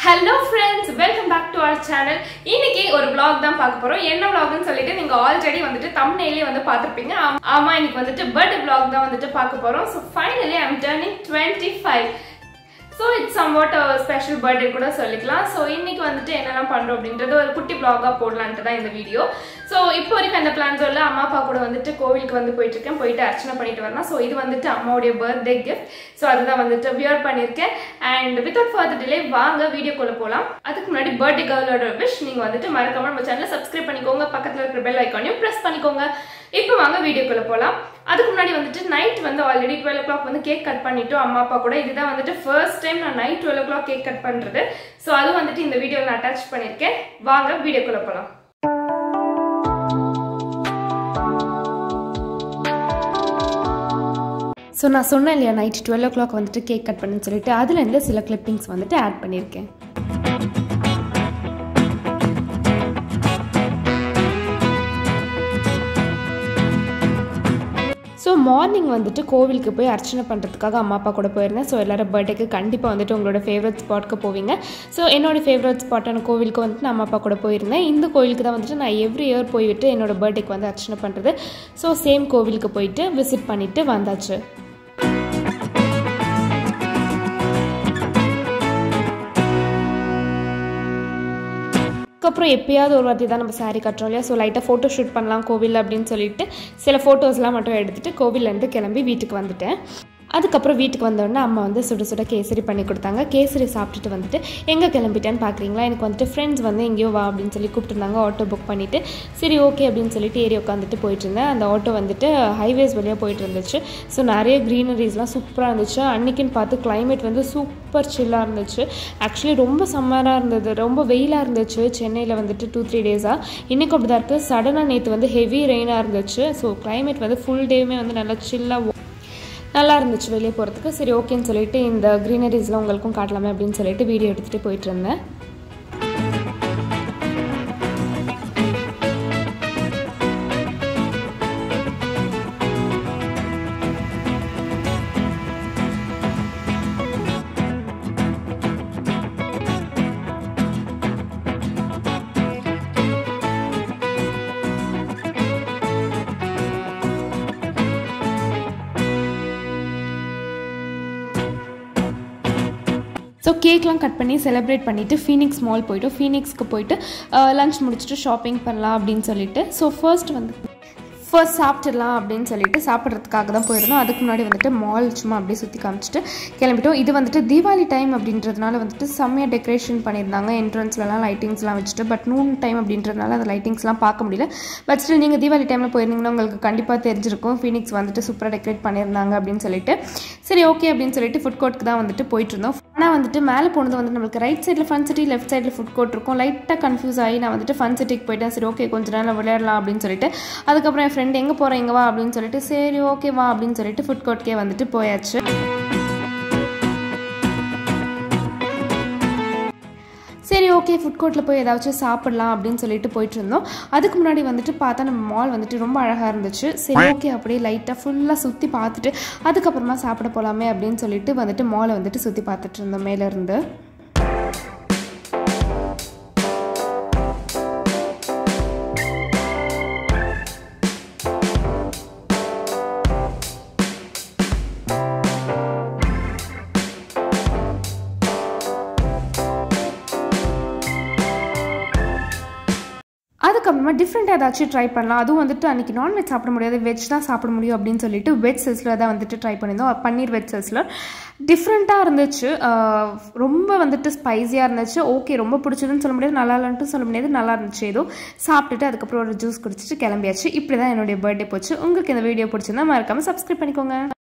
hello friends welcome back to our channel இன்னைக்கு ஒரு vlog தான் பார்க்க போறோம் என்ன vlogனு சொல்லிட்டு நீங்க ஆல்ரெடி வந்துட்டு தம்ப்நெயிலே வந்து பார்த்துருப்பீங்க ஆம்- ஆமா இன்னைக்கு வந்துட்டு பர்த்டே vlog தான் வந்துட்டு பார்க்க போறோம் so finally I'm turning twenty five so it's somewhat special birthday கூட சொல்லிக்கலாம் ஸோ இன்னைக்கு வந்துட்டு என்னெல்லாம் பண்ணுறோம் அப்படின்றது ஒரு குட்டி vlog-ஆ போடலான்ட்டு தான் இந்த வீடியோ ஸோ இப்போ வரைக்கும் அந்த பிளான்ஸ் இல்லை அம்மா அப்பா கூட வந்துட்டு கோவிலுக்கு வந்து போயிட்டு இருக்கேன் போயிட்டு அர்ச்சனை பண்ணிட்டு வரலாம் ஸோ இது வந்துட்டு அம்மாவுடைய பர்த்டே கிஃப்ட் ஸோ அதுதான் வந்துட்டு வியர் பண்ணியிருக்கேன் அண்ட் வித்வுட் ஃபர்தர் டிலே வாங்க வீடியோக்குள்ள போகலாம் அதுக்கு முன்னாடி பர்த்டே கேர்ளோட விஷ் நீங்கள் வந்துட்டு மறக்காம நம்ம சேனலை சப்ஸ்கிரைப் பண்ணிக்கோங்க பக்கத்தில் இருக்கிற பெல் ஐக்கானையும் ப்ரெஸ் பண்ணிக்கோங்க இப்போ வாங்க வீடியோக்குள்ள போகலாம் அதுக்கு முன்னாடி வந்துட்டு நைட் வந்து ஆல்ரெடி டுவெல் ஓ கிளாக் வந்து கேக் கட் பண்ணிட்டோம் அம்மா அப்பா கூட இதுதான் வந்துட்டு ஃபர்ஸ்ட் டைம் நான் night twelve o'clock cake cut பண்ணுறது ஸோ அது வந்துட்டு இந்த வீடியோவில் நான் அட்டாச் பண்ணியிருக்கேன் வாங்க வீடியோக்குள்ள போகலாம் ஸோ நான் சொன்னேன் இல்லையா நைட் டுவெல் ஓ கிளாக் வந்துட்டு கேக் கட் பண்ணுன்னு சொல்லிட்டு அதுலேருந்து சில கிளிப்பிங்ஸ் வந்துட்டு ஆட் பண்ணியிருக்கேன் ஸோ மார்னிங் வந்துட்டு கோவிலுக்கு போய் அர்ச்சனை பண்ணுறதுக்காக அம்மா அப்பா கூட போயிருந்தேன் ஸோ எல்லாரும் பர்த்டேக்கு கண்டிப்பாக வந்துட்டு உங்களோட ஃபேவரட் ஸ்பாட்க்கு போவீங்க ஸோ என்னோட ஃபேவரட் ஸ்பாட்டான கோவிலுக்கு வந்துட்டு நான் அம்மா அப்பா கூட போயிருந்தேன் இந்த கோவிலுக்கு தான் வந்துட்டு நான் எவ்ரி இயர் போய்விட்டு என்னோட பர்த்டேக்கு வந்து அர்ச்சனை பண்ணுறது ஸோ சேம் கோவிலுக்கு போயிட்டு விசிட் பண்ணிவிட்டு வந்தாச்சு அதுக்கப்புறம் எப்பயாவது ஒரு வாட்டி தான் நம்ம saree கட்டுறோம் இல்லையா ஸோ லைட்டாக ஃபோட்டோ ஷூட் பண்ணலாம் கோவில் அப்படின்னு சொல்லிட்டு சில ஃபோட்டோஸ்லாம் மட்டும் எடுத்துகிட்டு கோவில்லேருந்து கிளம்பி வீட்டுக்கு வந்துட்டேன் அதுக்கப்புறம் வீட்டுக்கு வந்தோடனே அம்மா வந்து சுட சுட கேசரி பண்ணி கொடுத்தாங்க கேசரி சாப்பிட்டுட்டு வந்துட்டு எங்கே கிளம்பிட்டேன்னு பார்க்குறீங்களா எனக்கு வந்துட்டு ஃப்ரெண்ட்ஸ் வந்து எங்கேயோ வா அப்படின்னு சொல்லி கூப்பிட்டுருந்தாங்க ஆட்டோ புக் பண்ணிவிட்டு சரி ஓகே அப்படின்னு சொல்லிட்டு ஏறி உட்காந்துட்டு போயிட்டு இருந்தேன் அந்த ஆட்டோ வந்துட்டு ஹைவேஸ் வழியாக போயிட்டு இருந்துச்சு ஸோ நிறைய க்ரீனரிஸ்லாம் சூப்பராக இருந்துச்சு அன்றைக்கின்னு பார்த்து climate வந்து சூப்பர் சில்லாக இருந்துச்சு ஆக்சுவலி ரொம்ப சம்மராக இருந்தது ரொம்ப வெயிலாக இருந்துச்சு சென்னையில் வந்துட்டு டூ த்ரீ டேஸாக இன்றைக்கும் அப்படி தான் இருக்குது சடனாக நேற்று வந்து ஹெவி ரெயினாக இருந்துச்சு ஸோ climate வந்து ஃபுல் டேவுமே வந்து நல்லா சில்லாக நல்லா இருந்துச்சு வெளியே போகிறதுக்கு சரி ஓகேன்னு சொல்லிட்டு இந்த க்ரீனரிஸ்லாம் உங்களுக்கும் காட்டலாமே அப்படின்னு சொல்லிட்டு வீடியோ எடுத்துகிட்டு போயிட்டு இருந்தேன் ஸோ கேக்லாம் கட் பண்ணி செலிப்ரேட் பண்ணிவிட்டு ஃபீனிக்ஸ் மால் போயிட்டோம் ஃபீனிக்ஸ்க்கு போயிட்டு லஞ்ச் முடிச்சுட்டு ஷாப்பிங் பண்ணலாம் அப்படின்னு சொல்லிட்டு ஸோ ஃபர்ஸ்ட் வந்து ஃபர்ஸ்ட் சாப்பிட்டுடலாம் அப்படின்னு சொல்லிட்டு சாப்பிட்றதுக்காக தான் போயிருந்தோம் அதுக்கு முன்னாடி வந்துட்டு மால் சும்மா அப்படியே சுற்றி காமிச்சிட்டு கிளம்பிட்டோம் இது வந்துட்டு தீபாவளி டைம் அப்படின்றதுனால வந்துட்டு செம்மையாக டெக்கரேஷன் பண்ணியிருந்தாங்க என்ட்ரன்ஸ்லலாம் லைட்டிங்ஸ்லாம் வச்சுட்டு பட் நூன் டைம் அப்படின்றதுனால அந்த லைட்டிங்ஸ்லாம் பார்க்க முடியல பட் ஸ்டில் நீங்கள் தீபாவளி டைமில் போயிருந்தீங்கன்னா உங்களுக்கு கண்டிப்பாக தெரிஞ்சிருக்கும் ஃபீனிக்ஸ் வந்துட்டு சூப்பராக டெக்கரேட் பண்ணியிருந்தாங்க அப்படின்னு சொல்லிட்டு சரி ஓகே அப்படின்னு சொல்லிட்டு ஃபுட் கோர்ட்டுக்கு தான் வந்துட்டு போயிட்டு இருந்தோம் ஆனால் வந்துட்டு மேலே போனது வந்து நம்மளுக்கு ரைட் சைடில் ஃபன் சிட்டி லெஃப்ட் சைடில் ஃபுட் கோர்ட் இருக்கும் லைட்டாக கன்ஃபியூஸ் ஆகி நான் வந்துட்டு ஃபன் சிட்டிக்கு போயிட்டேன் சரி ஓகே கொஞ்ச நேரம் விளையாடலாம் அப்படின்னு சொல்லிட்டு அதுக்கப்புறம் என் ஃப்ரெண்ட் எங்கே போகிறேன் எங்கே வா அப்படின்னு சொல்லிட்டு சரி ஓகே வா அப்படின்னு சொல்லிட்டு ஃபுட் கோர்ட்கே வந்துட்டு போயாச்சு சரி ஓகே ஃபுட் கோர்ட்டில் போய் ஏதாச்சும் சாப்பிடலாம் அப்படின்னு சொல்லிட்டு போயிட்டு இருந்தோம் அதுக்கு முன்னாடி வந்துட்டு பார்த்தா நம்ம மால் வந்துட்டு ரொம்ப அழகாக இருந்துச்சு சரி ஓகே அப்படியே லைட்டாக ஃபுல்லாக சுற்றி பார்த்துட்டு அதுக்கப்புறமா சாப்பிட போகலாமே அப்படின்னு சொல்லிட்டு வந்துட்டு மாலை வந்துட்டு சுற்றி பார்த்துட்டு இருந்தோம் மேலேருந்து அதுக்கப்புறமா டிஃப்ரெண்ட்டாக ஏதாச்சும் ட்ரை பண்ணலாம் அதுவும் வந்துட்டு அன்றைக்கி நான்வெஜ் சாப்பிட முடியாது வெஜ் தான் சாப்பிட முடியும் அப்படின்னு சொல்லிட்டு வெஜ் செஸ்ல தான் வந்துட்டு ட்ரை பண்ணியிருந்தோம் பன்னீர் வெஜ் செஸ்ல டிஃப்ரெண்ட்டாக இருந்துச்சு ஆஹ் ரொம்ப வந்துட்டு ஸ்பைஸியாக இருந்துச்சு ஓகே ரொம்ப பிடிச்சதுன்னு சொல்ல முடியாது நல்லா இல்லைன்ட்டு சொல்ல முடியாது நல்லா இருந்துச்சு ஏதோ சாப்பிட்டுட்டு அதுக்கப்புறம் ஒரு ஜூஸ் குடிச்சிட்டு கிளம்பியாச்சு இப்படி தான் என்னுடைய பர்த்டே போச்சு உங்களுக்கு இந்த வீடியோ பிடிச்சிருந்தா மறக்காமல் சப்ஸ்கிரைப் பண்ணிக்கோங்க